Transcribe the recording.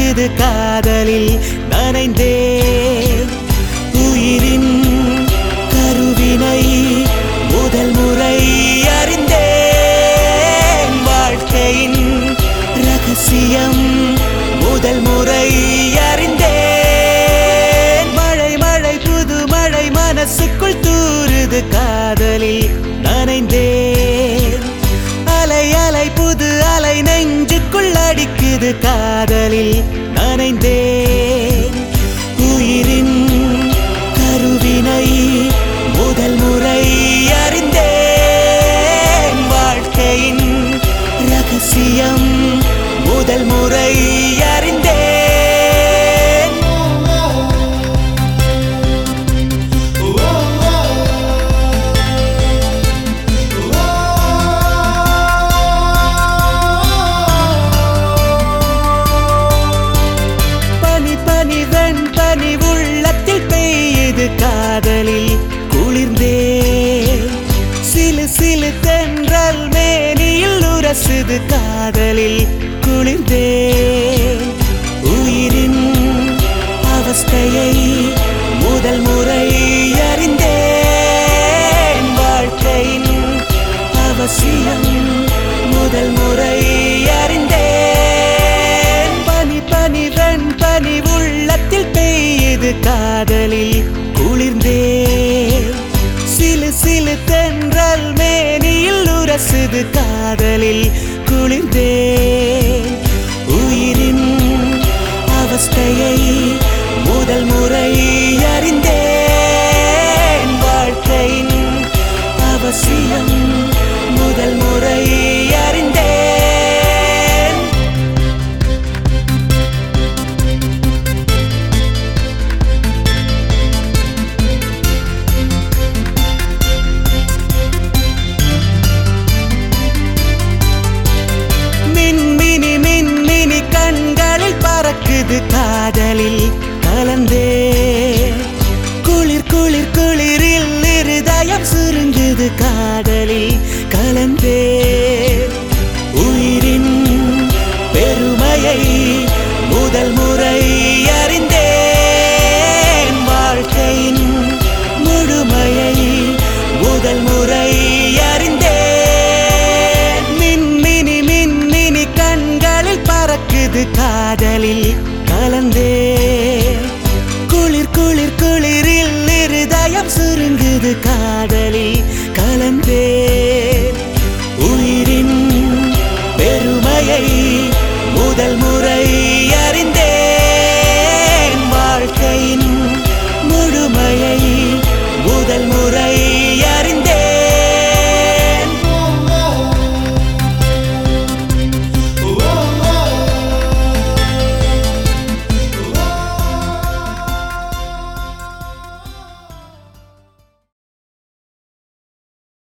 அடிக்குது காதலில் நனைந்தேன் உயிரின் கருவினை முதல் முறை அறிந்தேன் வாழ்க்கையின் ரகசியம் முதல் முறை அறிந்தேன் மழை மழை புது மழை மனசுக்குள் தூறுது காதலில் நனைந்தேன் அலை அலை புது அலை நெஞ்சுக்குள் அடிக்குது காதலில் நனைந்தேன் உயிரின் கருவினை முதல் முறை அறிந்தேன் வாழ்க்கையின் ரகசியம் முதல் முறை அறிந்தேன் பனி பனி வெண் பனி உள்ளத்தில் பெய்யுது காதலில் குளிர்ந்தே சிலு சிலு தென்றல் மேனியில் உரசுது காதலில் குளிர்ந்தே உயிரின் அவஸ்தையை முதல் முறை அறிந்தேன் வாழ்க்கையின் அவசியம் முதல் முறை அறிந்தேன் பனி பனி வெண் பனி உள்ளத்தில் பெய்யுது காதலில் குளிர்ந்தே சிலு சிலு தென்றல் மேனியில் உரசுது காதலில் குளிர்ந்தே உயிரின் அவஸ்தையை முதல் முறை அறிந்தேன் வாழ்க்கையின் அவசியம் முதல் முறை அறிந்தேன் மின்மினி மின்மினி கண்களில் பறக்குது காதலில் கலந்தே குளிர் குளிர் குளிரில் இருதயம் சுருங்குது காதலில் கலந்தே உயிரின் பெருமையை முதல் முறை அறிந்தேன் வாழ்க்கையின் முழுமையை முதல் முறை அறிந்தேன் மின்மினி மின்மினி கண்களில் பறக்குது காதலில் கலந்தே குளிர் குளிர் குளிரில் இருதயம் சுருங்குது காதலில் கலந்தே உயிரின் பெருமையை முதல் முறை